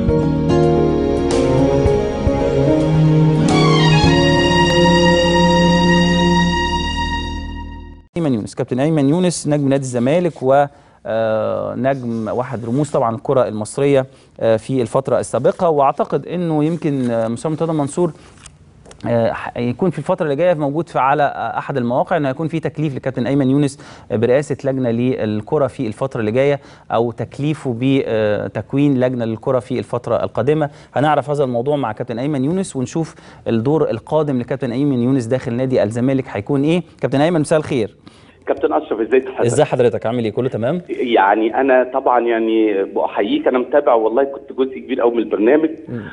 ايمن يونس كابتن ايمن يونس نجم نادي الزمالك و آه، نجم واحد رموز طبعا الكره المصريه آه، في الفتره السابقه واعتقد انه يمكن آه، مستر مرتضى منصور آه، يكون في الفتره اللي جايه موجود في على آه، احد المواقع انه هيكون في تكليف لكابتن ايمن يونس آه، برئاسه لجنه للكره في الفتره اللي جايه او تكليفه بتكوين لجنه للكره في الفتره القادمه هنعرف هذا الموضوع مع كابتن ايمن يونس ونشوف الدور القادم لكابتن ايمن يونس داخل نادي الزمالك هيكون ايه كابتن ايمن مساء الخير كابتن اشرف ازاي حضرتك؟ ازاي حضرتك عامل ايه كله تمام يعني انا طبعا يعني بحييك انا متابع والله كنت جزء كبير قوي من البرنامج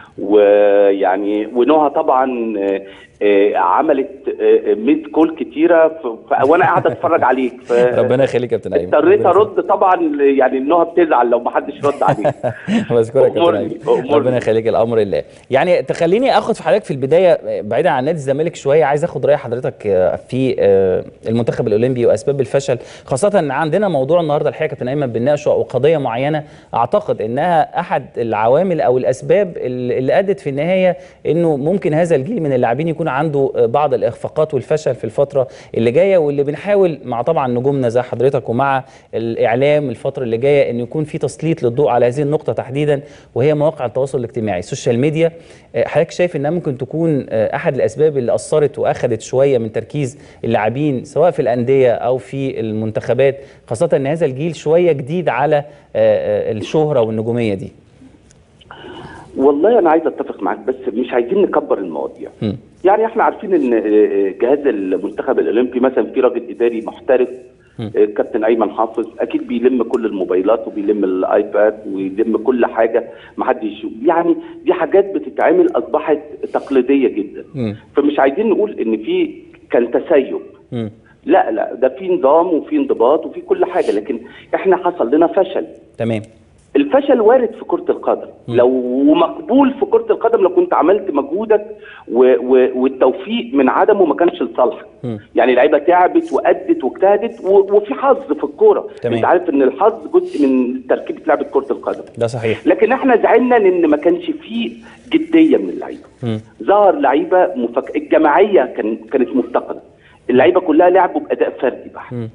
ويعني ونهى طبعا آه، آه، عملت آه، ميد كول كتيره ف- ف- وانا قاعد اتفرج عليك ف- ربنا يخليك يا كابتن ايمن اضطريت ربنا ارد طبعا يعني نهى بتزعل لو ما حدش رد عليك بشكرك يا كابتن أمرني، ايمن أمرني. ربنا يخليك الامر لله يعني تخليني اخد في حضرتك في البدايه بعيدا عن نادي الزمالك شويه عايز اخد راي حضرتك في آه، المنتخب الاولمبي واسباب الفشل خاصه ان عندنا موضوع النهارده الحقيقه كابتن ايمن بنناقشه او قضيه معينه اعتقد انها احد العوامل او الاسباب اللي اللي ادت في النهايه انه ممكن هذا الجيل من اللاعبين يكون عنده آه، بعض الاخفاقات والفشل في الفتره اللي جايه واللي بنحاول مع طبعا نجومنا زي حضرتك ومع الاعلام الفتره اللي جايه ان يكون في تسليط للضوء على هذه النقطه تحديدا وهي مواقع التواصل الاجتماعي السوشيال ميديا آه، حضرتك شايف انها ممكن تكون آه، احد الاسباب اللي اثرت واخذت شويه من تركيز اللاعبين سواء في الانديه او في المنتخبات خاصه ان هذا الجيل شويه جديد على آه، آه، الشهره والنجوميه دي والله انا عايز اتفق معاك بس مش عايزين نكبر المواضيع مم. يعني احنا عارفين ان آه، جهاز المنتخب الاولمبي مثلا في راجل اداري محترف آه، كابتن ايمن حافظ اكيد بيلم كل الموبايلات وبيلم الايباد ويلم كل حاجه ما حد يشوف يعني دي حاجات بتتعمل اصبحت تقليديه جدا مم. فمش عايزين نقول ان في كان تسيب مم. لا لا ده في نظام وفي انضباط وفي كل حاجه لكن احنا حصل لنا فشل تمام الفشل وارد في كرة القدم لو ومقبول في كرة القدم لو كنت عملت مجهودك و... و... والتوفيق من عدمه ما كانش لصالحك مم. يعني اللعيبه تعبت وادت واجتهدت و... وفي حظ في الكوره تمام. انت عارف ان الحظ جزء من تركيبه لعبه كرة القدم ده صحيح لكن احنا زعلنا لان ما كانش فيه جديه من اللعيبه مم. ظهر لعيبه مفك... الجماعيه كان... كانت مفتقده اللعيبه كلها لعبوا باداء فردي بحت مم.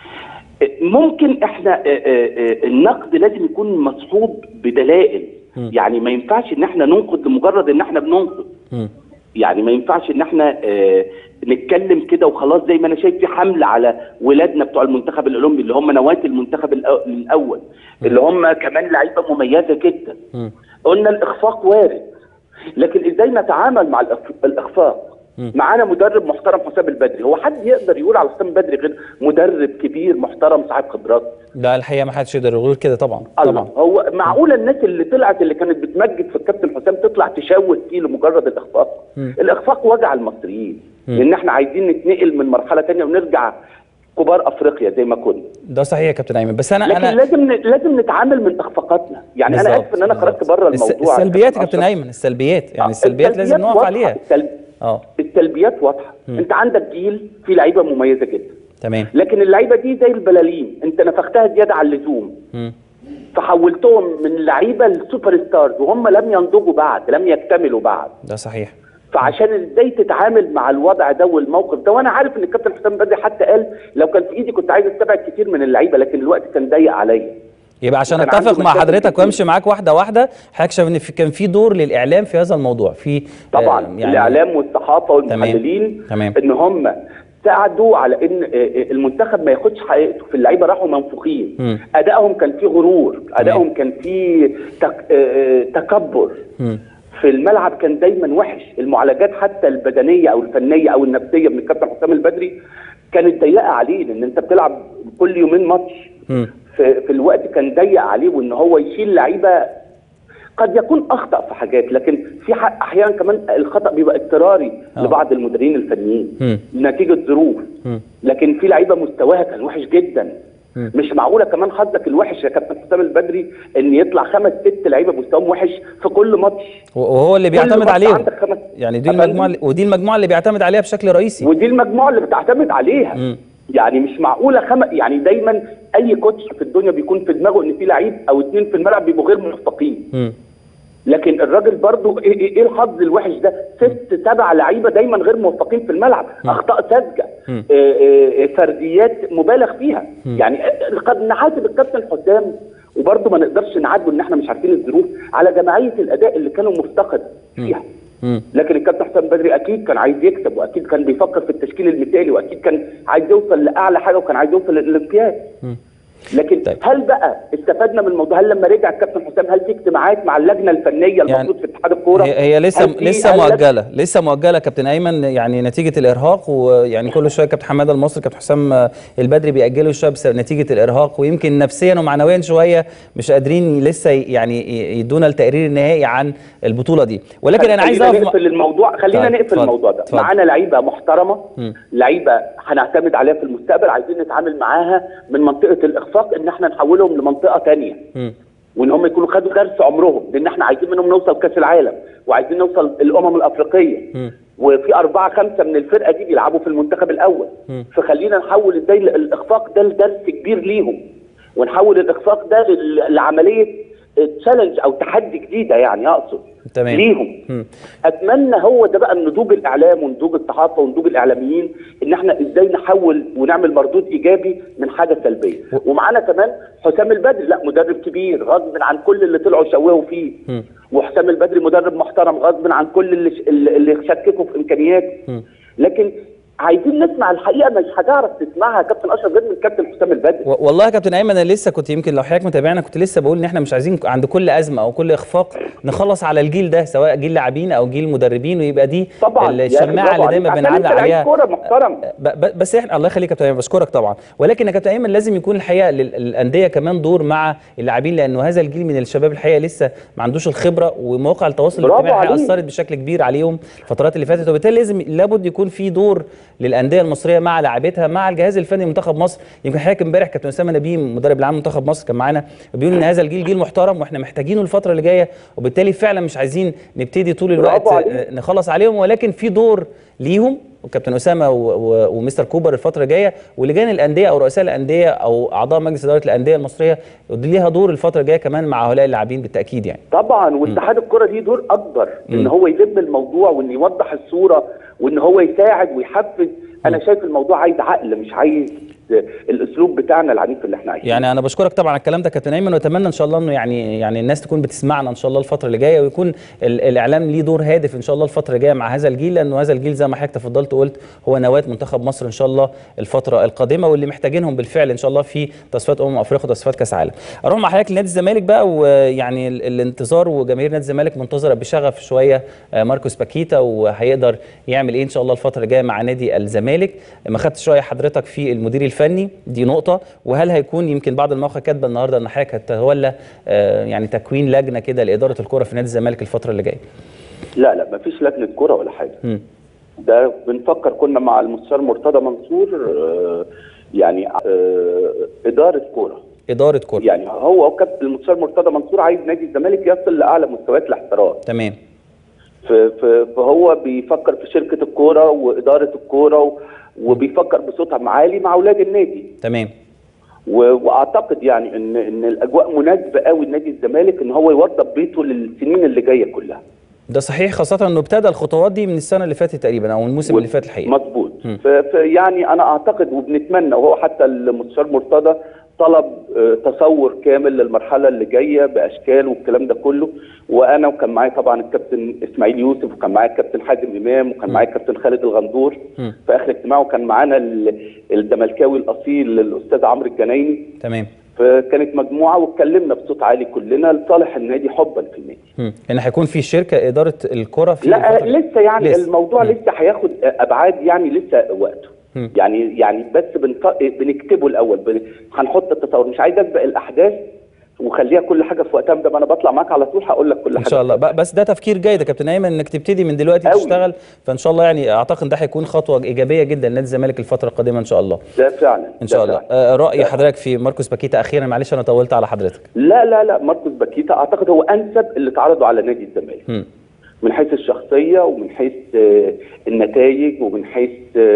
ممكن احنا آه، آه، آه، النقد لازم يكون مصحوب بدلائل مم. يعني ما ينفعش ان احنا ننقد لمجرد ان احنا بننقد مم. يعني ما ينفعش ان احنا آه، نتكلم كده وخلاص زي ما انا شايف في حمله على ولادنا بتوع المنتخب الاولمبي اللي هم نواه المنتخب الأو- الاول اللي هم كمان لعيبه مميزه جدا مم. قلنا الاخفاق وارد لكن ازاي نتعامل مع الإخ- الاخفاق مم. معانا مدرب محترم حسام البدري هو حد يقدر يقول على حسام البدري غير مدرب كبير محترم صاحب خبرات لا الحقيقه ما حدش يقدر يقول كده طبعا الله طبعا هو معقوله الناس اللي طلعت اللي كانت بتمجد في الكابتن حسام تطلع تشوت فيه لمجرد الاخفاق مم. الاخفاق وجع المصريين مم. لان احنا عايزين نتنقل من مرحله تانية ونرجع كبار افريقيا زي ما كنا ده صحيح يا كابتن ايمن بس انا لكن انا لازم ن- لازم نتعامل من اخفاقاتنا يعني انا بالظبط، اسف ان انا بالظبط. خرجت بره الس- الموضوع السلبيات يا كابتن أشرف. ايمن السلبيات يعني آه، السلبيات لازم نقف واضحة. عليها السلب... اه السلبيات واضحه انت عندك جيل فيه لعيبه مميزه جدا تمام لكن اللعيبه دي زي البلالين انت نفختها زياده عن اللزوم مم. فحولتهم من لعيبه لسوبر ستارز وهم لم ينضجوا بعد لم يكتملوا بعد ده صحيح فعشان ازاي تتعامل مع الوضع ده والموقف ده وانا عارف ان الكابتن حسام بدري حتى قال لو كان في ايدي كنت عايز استبعد كتير من اللعيبه لكن الوقت كان ضيق عليا يبقى عشان وكان اتفق عنده مع مشاكل حضرتك كتير. وامشي معاك واحده واحده حضرتك شايف ان في كان في دور للاعلام في هذا الموضوع في طبعا آه، يعني الاعلام والصحافه والمحللين تمام. ان هم ساعدوا على ان آه، آه، المنتخب ما ياخدش حقيقته في اللعيبه راحوا منفوخين مم. ادائهم كان فيه غرور ادائهم كان فيه تك... آه، آه، تكبر مم. في الملعب كان دايما وحش المعالجات حتى البدنيه او الفنيه او النفسيه من الكابتن حسام البدري كانت ضيقه عليه لان انت بتلعب كل يومين ماتش مم. في, في الوقت كان ضيق عليه وان هو يشيل لعيبه قد يكون اخطا في حاجات لكن في ح- احيانا كمان الخطا بيبقى اضطراري آه. لبعض المديرين الفنيين مم. نتيجه ظروف مم. لكن في لعيبه مستواها كان وحش جدا مم. مش معقوله كمان حظك الوحش يا كابتن حسام البدري ان يطلع خمس ست لعيبه مستواهم وحش في كل ماتش وهو اللي كل بيعتمد ماتش عليهم عندك خمس يعني دي أفندم؟ المجموعه اللي- ودي المجموعه اللي بيعتمد عليها بشكل رئيسي ودي المجموعه اللي بتعتمد عليها مم. يعني مش معقوله خم... يعني دايما اي كوتش في الدنيا بيكون في دماغه ان في لعيب او اتنين في الملعب بيبقوا غير موفقين مم. لكن الراجل برضو ايه, إيه إيه الحظ الوحش ده ست سبع لعيبه دايما غير موفقين في الملعب اخطاء ساذجه مم. آه، آه، فرديات مبالغ فيها يعني قد نعاتب الكابتن حسام وبرضه ما نقدرش نعاتبه ان احنا مش عارفين الظروف على جماعيه الاداء اللي كانوا مفتقد فيها مم. لكن الكابتن حسام بدري اكيد كان عايز يكسب واكيد كان بيفكر في التشكيل المثالي واكيد كان عايز يوصل لاعلى حاجه وكان عايز يوصل للاولمبياد لكن طيب. هل بقى استفدنا من الموضوع هل لما رجع الكابتن حسام هل في اجتماعات مع اللجنه الفنيه المفروض في اتحاد الكوره هي, هي لسه هل في- لسه هل لجنة- مؤجله لسه مؤجله كابتن ايمن يعني نتيجه الارهاق ويعني كل شويه كابتن حماده المصري كابتن حسام آه، البدري بيأجلوا شويه بسبب نتيجه الارهاق ويمكن نفسيا ومعنويا شويه مش قادرين لسه يعني ي- يدونا التقرير النهائي عن البطوله دي ولكن انا عايز خلينا اقف نقفل الموضوع خلينا طيب، نقفل اتفضل، الموضوع ده اتفضل. معانا لعيبه محترمه مم. لعيبه هنعتمد عليها في المستقبل عايزين نتعامل معاها من منطقه الاخفاق ان احنا نحولهم لمنطقه ثانيه مم. وان هم يكونوا خدوا درس عمرهم لان احنا عايزين منهم نوصل كاس العالم وعايزين نوصل الامم الافريقيه مم. وفي أربعة خمسة من الفرقة دي بيلعبوا في المنتخب الأول مم. فخلينا نحول ازاي الإخفاق ده لدرس كبير ليهم ونحول الإخفاق ده لل- لعملية تشالنج أو تحدي جديدة يعني أقصد تمام. ليهم مم. اتمنى هو ده بقى نضوج الاعلام ونضوج الصحافه ونضوج الاعلاميين ان احنا ازاي نحول ونعمل مردود ايجابي من حاجه سلبيه ومعانا كمان حسام البدري لا مدرب كبير غصب عن كل اللي طلعوا يشوهوا فيه مم. وحسام البدري مدرب محترم غصب عن كل اللي اللي اللي شككوا في امكانياته مم. لكن عايزين نسمع الحقيقه مش هتعرف تسمعها يا كابتن اشرف غير من كابتن حسام البدري و- والله يا كابتن ايمن انا لسه كنت يمكن لو حضرتك متابعنا كنت لسه بقول ان احنا مش عايزين عند كل ازمه او كل اخفاق نخلص على الجيل ده سواء جيل لاعبين او جيل مدربين ويبقى دي طبعا يا أخي الشماعه برافو اللي دايما عليك، عشان بنعلق أنت لعيب عليها كوره محترم ب- ب- بس احنا الله يخليك يا كابتن ايمن بشكرك طبعا ولكن يا كابتن ايمن لازم يكون الحقيقه لل- للانديه كمان دور مع اللاعبين لانه هذا الجيل من الشباب الحقيقه لسه ما عندوش الخبره ومواقع التواصل برافو الاجتماعي عليك. اثرت بشكل كبير عليهم الفترات اللي فاتت وبالتالي لازم لابد يكون في دور للانديه المصريه مع لاعبتها مع الجهاز الفني لمنتخب مصر يمكن حضرتك امبارح كابتن اسامه نبيه مدرب العام منتخب مصر كان معانا بيقول ان هذا الجيل جيل محترم واحنا محتاجينه الفتره اللي جايه وبالتالي فعلا مش عايزين نبتدي طول الوقت برافو عليك. آه، نخلص عليهم ولكن في دور ليهم وكابتن اسامه و- و- ومستر كوبر الفتره الجايه ولجان الانديه او رؤساء الانديه او اعضاء مجلس اداره الانديه المصريه دي ليها دور الفتره الجايه كمان مع هؤلاء اللاعبين بالتاكيد يعني طبعا واتحاد الكره ليه دور اكبر ان هو يلم الموضوع وان يوضح الصوره وان هو يساعد ويحفز انا شايف الموضوع عايز عقل مش عايز الاسلوب بتاعنا العنيف اللي احنا عايشينه يعني انا بشكرك طبعا على الكلام ده كابتن ايمن واتمنى ان شاء الله انه يعني يعني الناس تكون بتسمعنا ان شاء الله الفتره اللي جايه ويكون ال- الاعلام ليه دور هادف ان شاء الله الفتره اللي جايه مع هذا الجيل لانه هذا الجيل زي ما حضرتك تفضلت وقلت هو نواه منتخب مصر ان شاء الله الفتره القادمه واللي محتاجينهم بالفعل ان شاء الله في تصفيات امم افريقيا وتصفيات كاس عالم. اروح مع حضرتك لنادي الزمالك بقى ويعني ال- الانتظار وجماهير نادي الزمالك منتظره بشغف شويه آه، ماركوس باكيتا وهيقدر يعمل ايه ان شاء الله الفتره اللي جايه مع نادي الزمالك. ما خدتش راي حضرتك في المدير الفني دي نقطه وهل هيكون يمكن بعض المواقع كاتبه النهارده ان حضرتك هتتولى آه، يعني تكوين لجنه كده لاداره الكره في نادي الزمالك الفتره اللي جايه. لا لا مفيش لجنه كره ولا حاجه مم. ده بنفكر كنا مع المستشار مرتضى منصور آه، يعني آه، اداره كوره اداره كره يعني هو وكابتن المستشار مرتضى منصور عايز نادي الزمالك يصل لاعلى مستويات الاحتراف تمام ف- ف- فهو بيفكر في شركه الكوره واداره الكوره و- وبيفكر بصوت عالي مع اولاد النادي تمام و- واعتقد يعني ان ان الاجواء مناسبه قوي لنادي الزمالك ان هو يوضب بيته للسنين اللي جايه كلها ده صحيح خاصة انه ابتدى الخطوات دي من السنة اللي فاتت تقريبا او الموسم اللي فات الحقيقة. مظبوط ف- فيعني انا اعتقد وبنتمنى وهو حتى المستشار مرتضى طلب آه، تصور كامل للمرحله اللي جايه باشكال والكلام ده كله وانا وكان معايا طبعا الكابتن اسماعيل يوسف وكان معايا الكابتن حازم امام وكان معايا الكابتن خالد الغندور مم. في اخر اجتماع وكان معانا ال- الزملكاوي الاصيل الاستاذ عمرو الجنايني تمام. فكانت مجموعه واتكلمنا بصوت عالي كلنا لصالح النادي حبا في النادي مم. ان هيكون في شركة ادارة الكرة في لا الفترة- لسه يعني لسه. الموضوع مم. لسه هياخد ابعاد يعني لسه وقته مم. يعني يعني بس بنف... بنكتبه الاول بن... هنحط التصور مش عايز اسبق الاحداث وخليها كل حاجه في وقتها ده ما انا بطلع معاك على طول هقول لك كل حاجه ان شاء الله ب- بس ده تفكير جيد يا كابتن ايمن انك تبتدي من دلوقتي أوي. تشتغل فان شاء الله يعني اعتقد ده هيكون خطوة ايجابية جدا لنادي الزمالك الفترة القادمة ان شاء الله. ده فعلا ان ده شاء الله. فعلاً. آه رأي ده. حضرتك في ماركوس باكيتا اخيرا معلش انا طولت على حضرتك. لا لا لا ماركوس باكيتا اعتقد هو انسب اللي اتعرضوا على نادي الزمالك مم. من حيث الشخصيه ومن حيث آه، النتائج ومن حيث آه،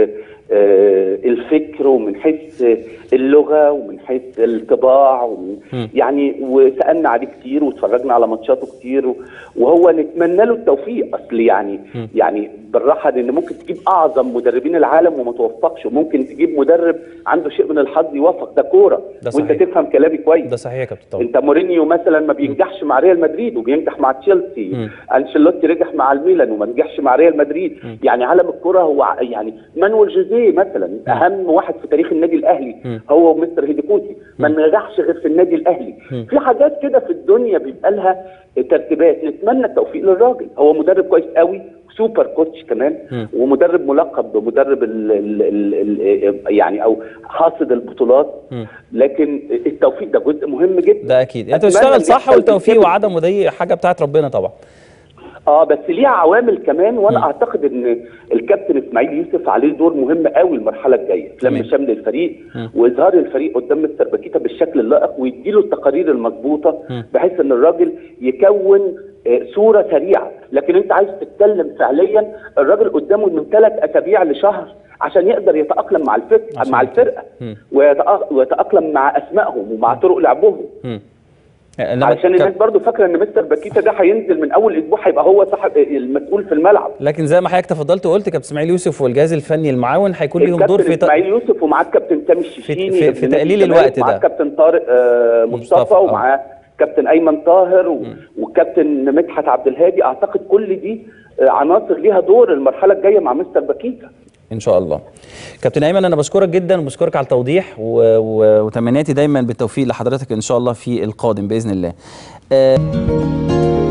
آه، الفكر ومن حيث اللغه ومن حيث الطباع ومن يعني وسالنا عليه كتير واتفرجنا على ماتشاته كتير و- وهو نتمنى له التوفيق اصل يعني يعني بالراحه لان ممكن تجيب اعظم مدربين العالم وما توفقش وممكن تجيب مدرب عنده شيء من الحظ يوفق ده كوره ده وانت صحيح. تفهم كلامي كويس ده صحيح يا كابتن طبعا انت مورينيو مثلا ما بينجحش مع ريال مدريد وبينجح مع تشيلسي انشيلوتي نجح مع الميلان وما نجحش مع ريال مدريد يعني عالم الكره هو ع- يعني مانويل جوزيه مثلا اهم واحد في تاريخ النادي الاهلي هو ومستر هيديكوتي ما نجحش غير في النادي الاهلي في حاجات كده في الدنيا بيبقى لها ترتيبات نتمنى التوفيق للراجل هو مدرب كويس قوي سوبر كوتش كمان ومدرب ملقب بمدرب ال ال ال ال يعني او حاصد البطولات لكن التوفيق ده جزء مهم جدا ده اكيد انت أتمنى بتشتغل إن صح يحصل والتوفيق كده. وعدمه دي حاجه بتاعت ربنا طبعا اه بس ليها عوامل كمان وانا اعتقد ان الكابتن اسماعيل يوسف عليه دور مهم قوي المرحله الجايه لم تمام. شمل الفريق واظهار الفريق قدام مستر باكيتا بالشكل اللائق ويديله التقارير المظبوطه بحيث ان الراجل يكون آه، صوره سريعه لكن انت عايز تتكلم فعليا الراجل قدامه من ثلاث اسابيع لشهر عشان يقدر يتاقلم مع الفرقه عشان مع كده. الفرقه ويتأ- ويتاقلم مع اسمائهم ومع طرق لعبهم انما علشان كاب- الناس برضو فاكره ان مستر باكيتا ده هينزل من اول اسبوع هيبقى هو صاحب المسؤول في الملعب لكن زي ما حضرتك تفضلت وقلت كابتن اسماعيل يوسف والجهاز الفني المعاون هيكون ليهم دور الكابتن في ت- اسماعيل يوسف ومعاه الكابتن سامي الشيشيني في- ابن في نادي تقليل الزمالك، الوقت ومعاه ده. الكابتن طارق آه، مصطفى، مصطفى آه. ومعاه كابتن ايمن طاهر و- والكابتن مدحت عبد الهادي اعتقد كل دي آه، عناصر ليها دور المرحله الجايه مع مستر باكيتا ان شاء الله كابتن ايمن انا بشكرك جدا وبشكرك على التوضيح و... و... وتمنياتي دايما بالتوفيق لحضرتك ان شاء الله في القادم باذن الله آه،